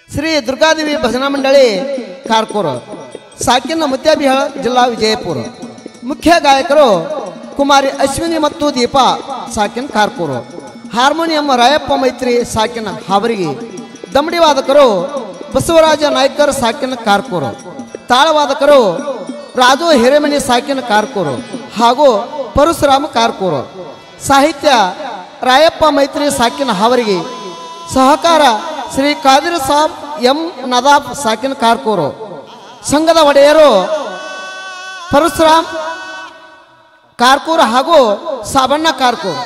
ಶ್ರೀ ದುರ್ಗಾದೇವಿ ಭಜನಾ ಮಂಡಳಿ ಕಾರ್ಕೂರು ಸಾಕಿನ ಮುತ್ಯಾಬಿಹಾಳ ಜಿಲ್ಲಾ ವಿಜಯಪುರ ಮುಖ್ಯ ಗಾಯಕರು ಕುಮಾರಿ ಅಶ್ವಿನಿ ಮತ್ತು ದೀಪಾ ಸಾಕಿನ್ ಕಾರ್ಕೂರು ಹಾರ್ಮೋನಿಯಂ ರಾಯಪ್ಪ ಮೈತ್ರಿ ಸಾಕಿನ ಹಾವರಿಗೆ ದಮಡಿ ವಾದಕರು ಬಸವರಾಜ ನಾಯ್ಕರ್ ಸಾಕಿನ ಕಾರ್ಕೂರು ತಾಳವಾದಕರು ರಾಜು ಹಿರೇಮನಿ ಸಾಕಿನ ಕಾರ್ಕೂರು ಹಾಗೂ ಪರಶುರಾಮ ಕಾರ್ಕೂರು ಸಾಹಿತ್ಯ ರಾಯಪ್ಪ ಮೈತ್ರಿ ಸಾಕಿನ ಹಾವರಿಗೆ ಸಹಕಾರ ಶ್ರೀ ಕಾದಿರ್ ಸಾಬ್ ಎಂ ನದಾಫ್ ಸಾಕಿನ ಕಾರ್ಕೂರು ಸಂಘದ ಒಡೆಯರು ಪರಶುರಾಮ್ ಕಾರ್ಕೂರ್ ಹಾಗೂ ಸಾಬಣ್ಣ ಕಾರ್ಕೂರ್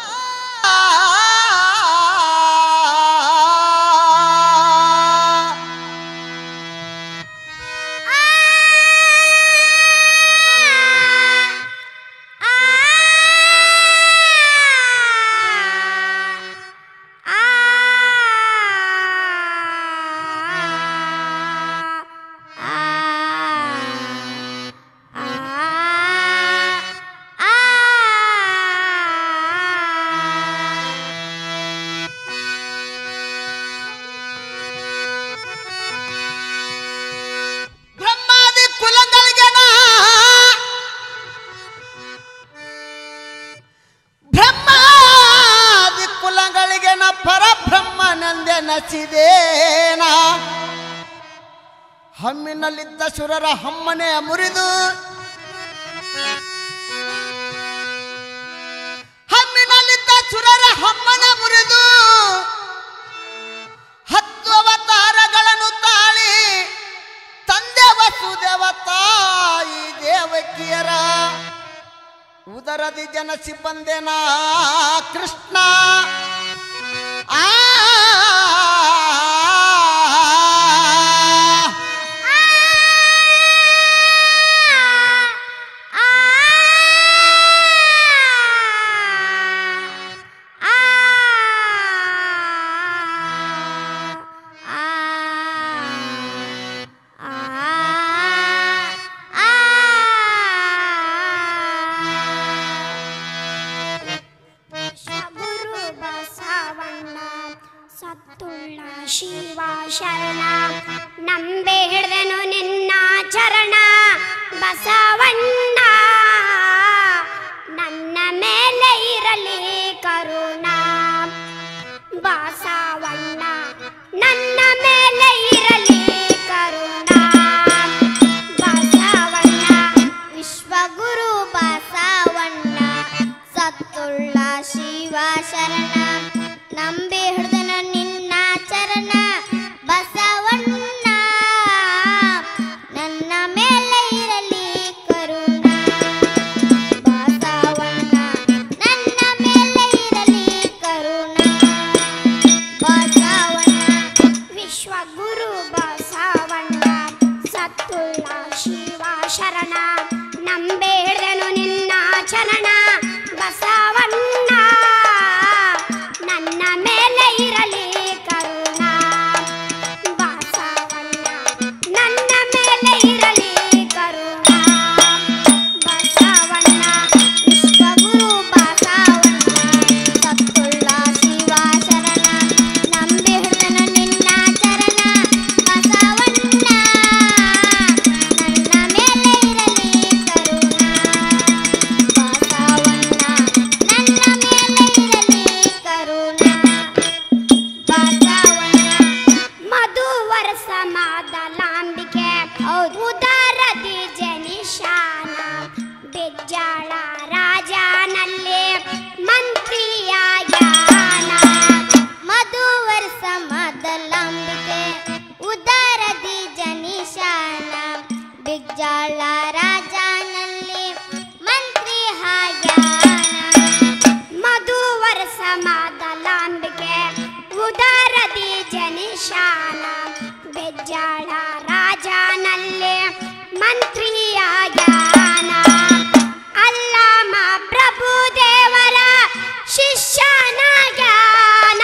ಬ್ರಹ್ಮಾದಿ ಕುಲಗಳಿಗೆ ಬ್ರಹ್ಮಾದಿ ಕುಲಗಳಿಗೆ ನ ಪರಬ್ರಹ್ಮನಂದೆ ನಸಿದೇನ ಹಮ್ಮಿನಲ್ಲಿದ್ದ ಸುರರ ಹಮ್ಮನೆ ಮುರಿದು ಹಮ್ಮಿನಲ್ಲಿದ್ದ ಸುರರ ಹಮ್ಮನ ಮುರಿದು ಹತ್ತು ಅವತಾರಗಳನ್ನು ತಾಳಿ ತಂದೆ ವಸುದೇವ ತಾಯಿ ದೇವಕಿಯರ ಉದರದಿ ಜನಸಿ ಬಂದೆನಾ ಕೃಷ್ಣ ಆ ಗುರು ಬಸವಣ್ಣ ಸತ್ತುಳ್ಳ ಶಿವ ಶರಣ ನಂಬೆ ಹಿಡ್ದೆನು ನಿನ್ನ ಚರಣ ಬಸವಣ್ಣ ನನ್ನ ಮೇಲೆ ಇರಲಿ ಕರುಣ ಬಸವಣ್ಣ ನನ್ನ ಮೇಲೆ ಇರಲಿ ಕರುಣ ಬಸವಣ್ಣ ವಿಶ್ವಗುರು ಬಸವಣ್ಣ ಸತ್ತುಳ್ಳ ಶಿವ ಶರಣ ನಂಬಿ ಹಿಡ್ದನ ನಿನ್ನ ಚರಣ ಬಸವಣ್ಣ ನನ್ನ ಮೇಲೆ ಇರಲಿ ಕರುಣ ಬಸವಣ್ಣ ನನ್ನ ಮೇಲೆ ಇರಲಿ ಕರುಣ ಬಸವಣ್ಣ ವಿಶ್ವಗುರು ಬಸವಣ್ಣ ಸತ್ತುಳ್ಳ ಶಿವ ಶರಣ ನಂಬೆ ಹಿಡ್ದನು ನಿನ್ನ ಚರಣ ಬಸವಣ್ಣ ನನ್ನ ಮೇಲೆ ಇರಲಿ ಕರುಣ ಬಸವಣ್ಣ ನನ್ನ ಮೇಲೆ ಇರಲಿ ಕರುಣ ಬಸವಣ್ಣ ವಿಶ್ವಗುರು ಬಸವಣ್ಣ ಸತ್ತುಳ್ಳ ಶಿವ ಶರಣ ನಂಬಿ ಹಿಡ್ದನ ನಿನ್ನ ಚರಣ ಬಸವಣ್ಣ ನನ್ನ ಮೇಲೆ ಇರಲಿ ಕರುಣ ಬಸವಣ್ಣ ನನ್ನ ಮೇಲೆ ಇರಲಿ ಕರುಣ ಬಸವಣ್ಣ ಮಧುವರ ಸಮಾದಲಾಂಬಿಕೆ ಉದಾರದಿ ಜನಿಶಾನ ಬೆಜ್ಜಾಳ ರಾಜನಲ್ಲಿ ಮಂತ್ರಿಯಾಗ್ಯಾನ ಮಧುವರ ಸಮಾದಲಾಂಬಿಕೆ ಉದಾರದಿ ಜನಿಶಾನ ಬೆಜ್ಜಾಳ ರಾಜನಲ್ಲಿ ಮಂತ್ರಿ ಹಾಗ್ಯಾನ ಮಧುವರ ಸಮಾದಲಾಂಬಿಕೆ ಉದಾರದಿ ಜನಿಶಾನ ಬೆಜ್ಜಾಳ ರಾಜನಲ್ಲಿ ಮಂತ್ರಿಯಾಗ್ಯಾನ ಅಲ್ಲಾಮ ಪ್ರಭು ದೇವರ ಶಿಷ್ಯನಾಗ್ಯಾನ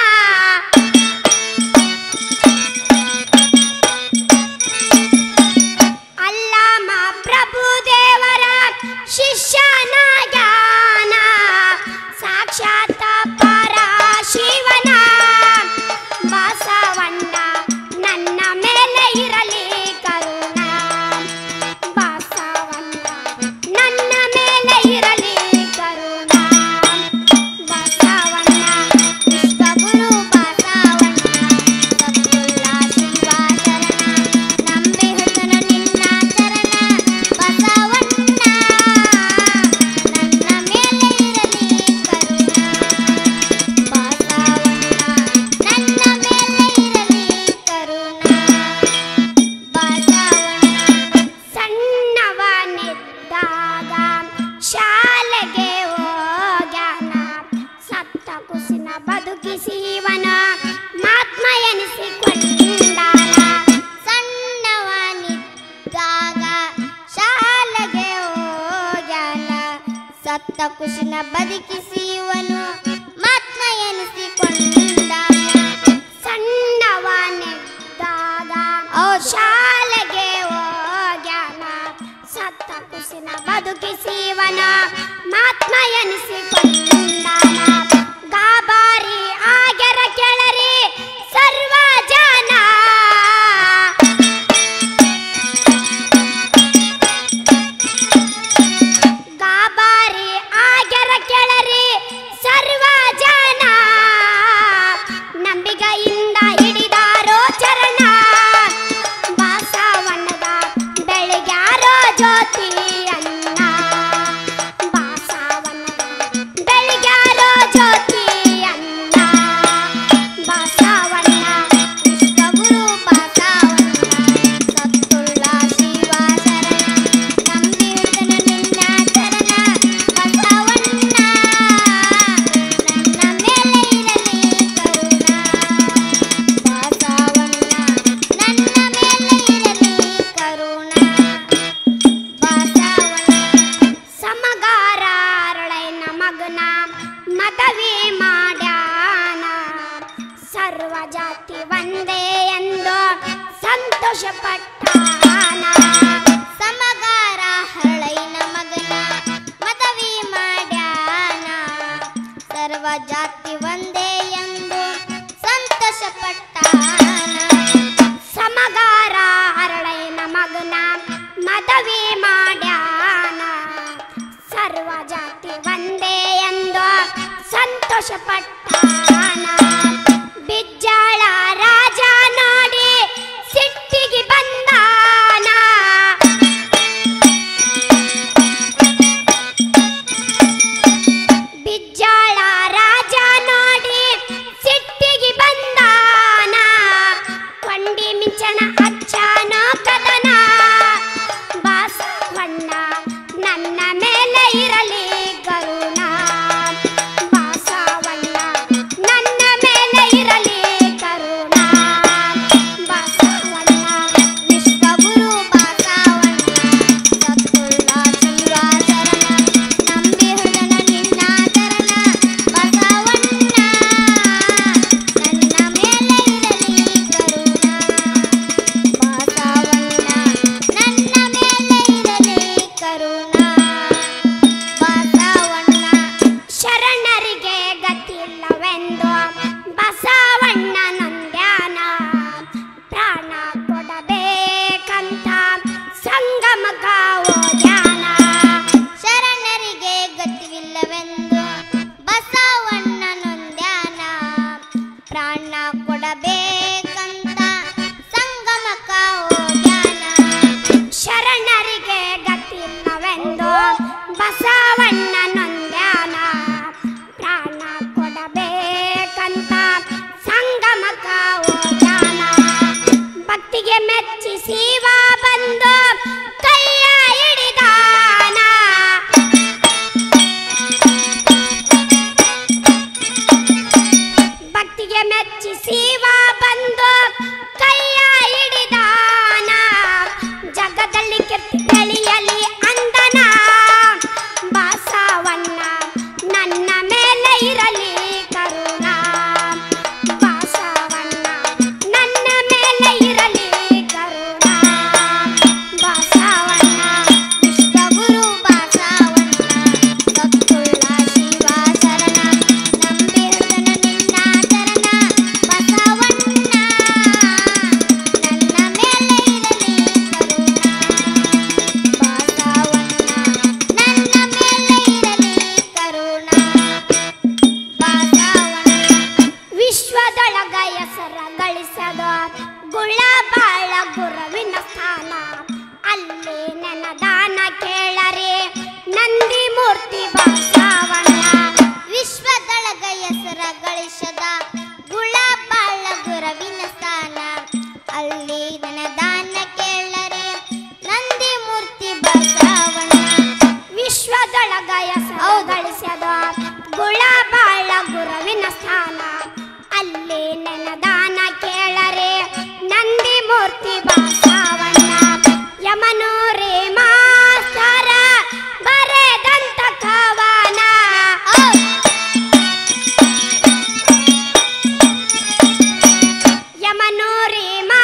ಅಲ್ಲಾಮ ಪ್ರಭು ದೇವರ ಶಿಷ್ಯನಾಗ್ಯಾನ ಸಾಕ್ಷಾತ್ ಪರ ಶಿವನ ಬಸವಣ್ಣ ನನ್ನ ಶಾಲೆಗೆ ಹೋಗ್ಯಾನ ಸತ್ತ ಕುಸಿನ ಬದುಕಿಸಿವನ ಮಾತ್ಮ ಎನಿಸಿಕೊಂಡಾನ ಗಾಬಾರಿ ಆಗ್ಯರ ಕೆಳರಿ ಸರ್ವ ಜನ ಗಾಬಾರಿ ಆಗ್ಯರ ಕೆಳರಿ ಸರ್ವ ಜನ ನಂಬಿಕೆಯಿಂದ ಹಿಡಿದಾರೋ ಚರಣ ಬಾಸವಣ್ಣದ ಬೆಳಗ್ಯಾರೋ ಜ್ಯೋತಿ ಅನ್ನ ಬಾಸವಣ್ಣದ ಬೆಳಗ್ಯಾರೋ ಜ್ಯೋತಿ ಅನ್ನ ಬಾಸವಣ್ಣ ವಿಶ್ವಗುರು ಬಾಸವಣ್ಣ ಸತ್ತುಳ್ಳ ಶಿವ ಶರಣ ನಂಬಿದನ ನಿನ್ನ ಚರಣ ಬಸವಣ್ಣ ನನ್ನ ಮೇಲೆ ಇರಲಿ ಕರುಣ ಬಸವಣ್ಣ ನನ್ನ ಮೇಲೆ ಇರಲಿ ಕರುಣ ಬಸವಣ್ಣ ಸಮಗಾರ ಅರಳೈನ ಮಗನ ಮದವಿ ಮಾಡ್ಯಾನ ಸರ್ವ ಜಾತಿ ಒಂದೇ ಎಂದು ಸಂತೋಷ ಪಟ್ಟಾನ ಸಮಗಾರ ಹರಳೈನ ಮಗನ ಮದವಿ ಮಾಡ್ಯಾನ ಸರ್ವ ಜಾತಿ ಒಂದೇ ಎಂದು ಸಂತೋಷ ಪಟ್ಟಾನ ಸಮಗಾರ ಹರಳೈನ ಮಗನ ಮದವಿ ಮಾಡ್ಯಾನ ಸರ್ವ ಜಾತಿ ಒಂದೇ ಎಂದು ಸಂತೋಷ ಪಟ್ಟಾನ ಬಿಜ್ಜಾಳ ರಾಜ ನೋಡಿ ಸಿಟ್ಟಿಗೆ ಬಂದಾನ ಬಿಜ್ಜಾಳ ರಾಜ ನೋಡಿ ಸಿಟ್ಟಿಗೆ ಬಂದಾನ ಕೊಂಡಿ ಮಿಂಚಣ ಅಚ್ಚಾನ ಕದನ ಬಾಸವಣ್ಣ ನನ್ನ ಮೇಲೆ ಇರಲಿ ಕರುಣ ಬಾಸವಣ್ಣ ನನ್ನ ಮೇಲೆ ಇರಲಿ ಕರುಣ ಬಾಸವಣ್ಣ ವಿಶ್ವಗುರು ಬಾಸವಣ್ಣ ಸತ್ತುಳ್ಳ ಶಿವ ಶರಣ ನಂಬಿ ಹುಳನ ನಿನ್ನ ಚರಣ ಬಸವಣ್ಣ ನನ್ನ ಮೇಲೆ ಇರಲಿ ಕರುಣ ಬಸವಣ್ಣ ನನ್ನ ಮೇಲೆ ಇರಲಿ ಕರುಣ ಬಸವಣ್ಣ ಶರಣರಿಗೆ ಗತಿಯಿಲ್ಲವೆಂದು ಬಸವಣ್ಣ ನಂದ್ಯಾನ ಪ್ರಾಣ ಕೊಡಬೇಕಂತ ಸಂಗಮಕ ಓದ್ಯಾನ ಶರಣರಿಗೆ ಗತಿವಿಲ್ಲವೆಂದು ಬಸವಣ್ಣ ನೊಂದ್ಯಾನ ಪ್ರಾಣ ಕೊಡಬೇಕಂತ ಸಂಗಮಕ ಓದ್ಯಾನ ಶರಣರಿಗೆ ಗತಿಯಿಲ್ಲವೆಂದು ಬಸವಣ್ಣ ನೊಂದ್ಯಾನ ಪ್ರಾಣ ಕೊಡಬೇಕಂತ ಸಂಗಮಕ ಓದ್ಯಾನ ಭಕ್ತಿಗೆ ಮೆಚ್ಚಿ ಶಿವ ಬಂದು ಕೈಯ ಹಿಡಿದಾನ ಭಕ್ತಿಗೆ ಮೆಚ್ಚಿ ಶಿವ ಬಂದು ಕೈಯ ಹಿಡಿದಾನ ಜಗದಲ್ಲಿ ಕೀರ್ತಿ ಬೆಳೆಯಲಿ ಅಂದನ ಬಾಸವಣ್ಣ ನನ್ನ ಮೇಲೆ ಇರಲಿ ಕರುಣ ಬಾಸವಣ್ಣ ನನ್ನ ಮೇಲೆ ಇರಲಿ ಕರುಣ ಬಾಸವಣ್ಣ ವಿಶ್ವಗುರು ಬಾಸವಣ್ಣ ಸತ್ತುಳ್ಳ ಶಿವ ಶರಣ ನಂಬಿ ಹಿಡಿದನ ನಿನ್ನ ಚರಣ ಬಸವಣ್ಣ ನನ್ನ ಮೇಲೆ ಇರಲಿ ಕರುಣ ಬಸವಣ್ಣ ನನ್ನ ಮೇಲೆ ಇರಲಿ ಕರುಣ ಬಸವಣ್ಣ ವಿಶ್ವದೊಳಗ ಹೆಸರ ಗಳಿಸದ ಗುಳ ಬಾಳ ಗುರುವಿನ ಸ್ಥಾನ ಅಲ್ಲಿ ನೆನದಾನ ಕೇಳರೆ ನಂದಿ ಮೂರ್ತಿ ಬಸವಣ್ಣ ವಿಶ್ವದೊಳಗ ಹೆಸರ ಗಳಿಸದ ಗುಳ ಬಾಳ ಗುರುವಿನ ಸ್ಥಾನ ಅಲ್ಲಿ ನೆನದಾನ ಕೇಳರೆ ನಂದಿ ಮೂರ್ತಿ ಬಸವಣ್ಣ ವಿಶ್ವದೊಳಗ ಹೆಸರು ಗಳಿಸದ ಗುಳ ಬಾಳ ಗುರುವಿನ ಸ್ಥಾನ ಅಲ್ಲಿ ನೆನದಾನ ಕೇಳರೆ ನಂದಿ ಮೂರ್ತಿ ಬಸವಣ್ಣ ಯಮನೂರಿ ಮಾಸ್ತರ ಬರೆದಂತ ಕವನ ಯಮನೂರಿ